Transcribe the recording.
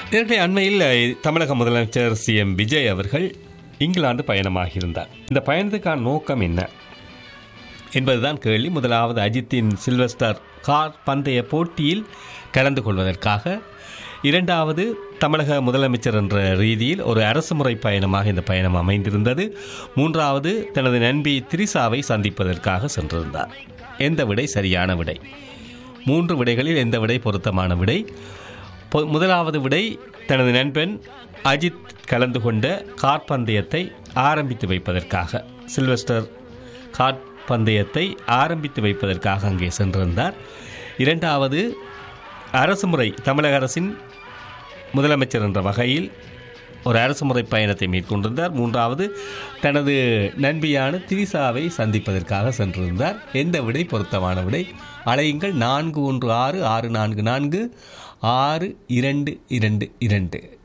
இதற்கு அண்மையில் அஹ், தமிழக முதலமைச்சர் சி எம் விஜய் அவர்கள் இங்கிலாந்து பயணமாகியிருந்தார் இந்த பயணத்துக்கான நோக்கம் என்ன என்பதுதான் கேள்வி முதலாவது அஜித்தின் சில்வஸ்டர் கார் பந்தய போட்டியில் கலந்து கொள்வதற்காக இரண்டாவது தமிழக முதலமைச்சர் என்ற ரீதியில் ஒரு அரசுமுறை பயணமாக இந்த பயணம் அமைந்திருந்தது மூன்றாவது தனது நண்பி திரிசாவை சந்திப்பதற்காக சென்றிருந்தார் எந்த விடை சரியான விடை மூன்று விடைகளில் எந்த விடை பொருத்தமான விடை பொ- முதலாவது விடை தனது நண்பன் அஜித் கலந்து கொண்ட காற்பந்தயத்தை ஆரம்பித்து வைப்பதற்காக சில்வஸ்டர் காற்பந்தயத்தை ஆரம்பித்து வைப்பதற்காக அங்கே சென்றிருந்தார் இரண்டாவது அரசுமுறை தமிழக அரசின் முதலமைச்சர் என்ற வகையில் ஒரு அரசுமுறை பயணத்தை மேற்கொண்டிருந்தார் மூன்றாவது தனது நண்பியான திரிசாவை சந்திப்பதற்காக சென்றிருந்தார் எந்த விடை பொருத்தமான விடை அலையுங்கள் நான்கு ஒன்று ஆறு ஆறு நான்கு நான்கு ஆறு இரண்டு இரண்டு இரண்டு